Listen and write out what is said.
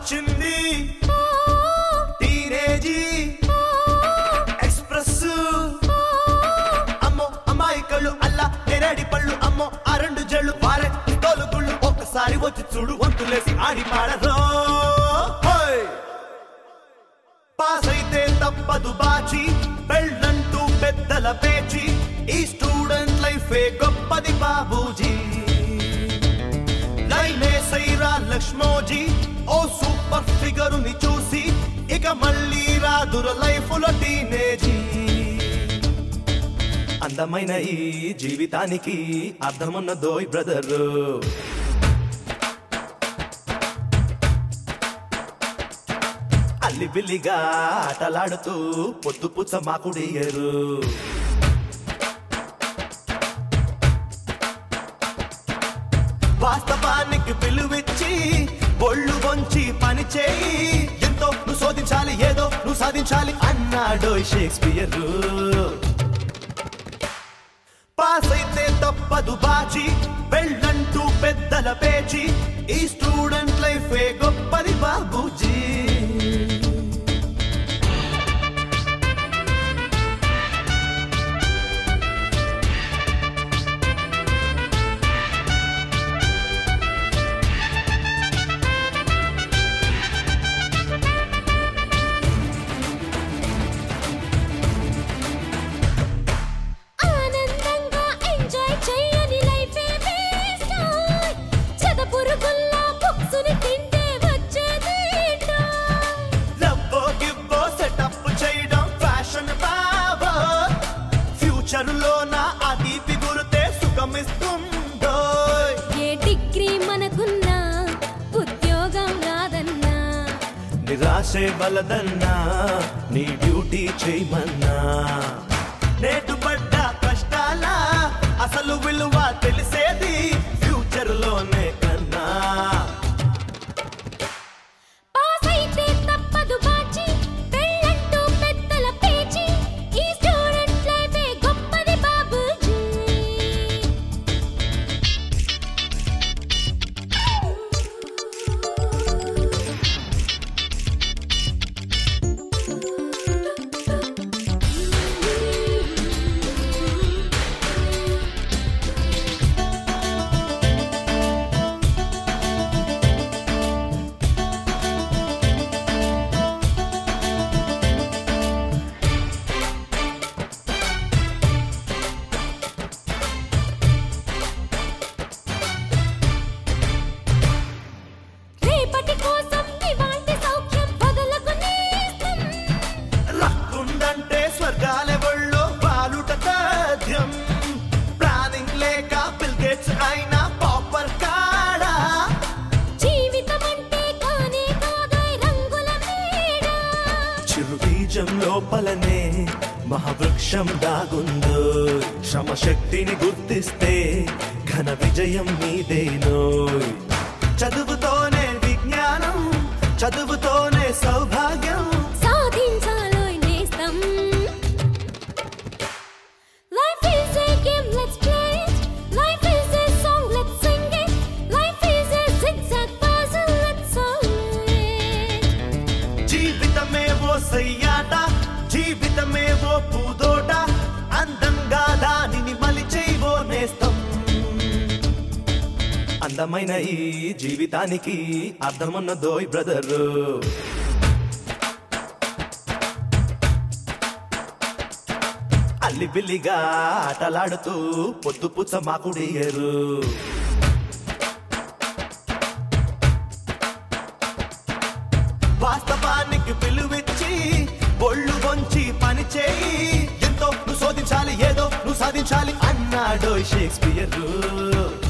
వచ్చింది టీనేజీ ఎక్స్ప్రెస్ అమ్మో అమ్మాయి కళ్ళు అల్లా నేరేడి పళ్ళు అమ్మో ఆ రెండు జళ్ళు వారే తోలుగుళ్ళు ఒక్కసారి వచ్చి చూడు వంతులేసి ఆడి పాడరో హోయ్! పాస్ అయితే తప్పదు బాచి పెళ్ళంటూ పెద్దల పేచి ఈ స్టూడెంట్ లైఫే గొప్పది బాబూజీ లైనే సైరా లక్ష్మోజీ ఓ సూపర్ ఫిగర్ ని చూసి ఇక మళ్ళీ రాదుర లైఫ్ లో టీనేజీ అందమైన ఈ జీవితానికి అర్థమున్న దోయ్ బ్రదరు అల్లిబిల్లిగా ఆటలాడుతూ పొద్దు పుచ్చ మాకుడియరు వాస్తవానికి పిలువిచ్చి ఒళ్ళు వంచి పని చేయి ఎంతో నువ్వు శోధించాలి ఏదో నువ్వు సాధించాలి అన్నాడు షేక్స్పియర్ పాస్ అయితే తప్పదు బాచి వెళ్ళంటూ పెద్దల పేచి ఈ స్టూడెంట్ లైఫే గొప్పది బాబూజీ ఆనందంగా ఎంజాయ్ చేయని లైఫే వేస్ట్ చదపురుగుల్లా బుక్స్ని తింటే వచ్చేది లవ్వో గివ్వో సెటప్ చేయడం ఫ్యాషన్ బాబో ఫ్యూచర్ లో నా ఆ తీపి గురితే సుఖమిస్తుందో ఏ డిగ్రీ మనకున్నా ఉద్యోగం రాదన్నా నిరాశే బలదన్నా నీ డ్యూటీ చేయమన్నా నేటు పడ్డ కష్టాల అసలు విలువ తెలిసేది ఫ్యూచర్ లోనే కన్నా పాస్ అయితే తప్పదు బాచి పెళ్ళంటూ పెద్దల పేచి ఈ స్టూడెంట్ లైఫే గొప్పది బాబూజీ రేపటి కోసం ఇవాల్టి సౌఖ్యం వదలకు నేస్తం రక్కుందంటే స్వర్గాల ఒళ్ళో బాలుట సాధ్యం ప్లానింగ్ లేక బిల్ గేట్స్ అయినా పాపర్ కాడా జీవితం అంటే కానే కాదోయ్ రంగుల మేడ చిరు బీజం లోపలనే మహావృక్షం దాగుందో శ్రమ శక్తిని గుర్తిస్తే ఘన విజయం నీదేనోయ్ చదువుతోనే విజ్ఞానం చదువుతోనే సౌభాగ్యం సాధించాలోయ్ నేస్తం life is a game let's play it life is a song let's sing it life is a zigzag puzzle let's solve it జీవితమే ఓ సయ్యాట జీవితమే ఓ పూదోట అందంగా దానిని మలిచేవో నేస్తం అందమైన ఈ జీవితానికి అర్థమున్న దోయ్ బ్రదరు అల్లిబిల్లిగా ఆటలాడుతూ పొద్దు పుచ్చ మాకుడియరు వాస్తవానికి పిలువిచ్చి ఒళ్ళు వంచి పని చేయి ఎంతో నువ్వు శోధించాలి ఏదో నువ్వు సాధించాలి అన్నాడు షేక్స్పియర్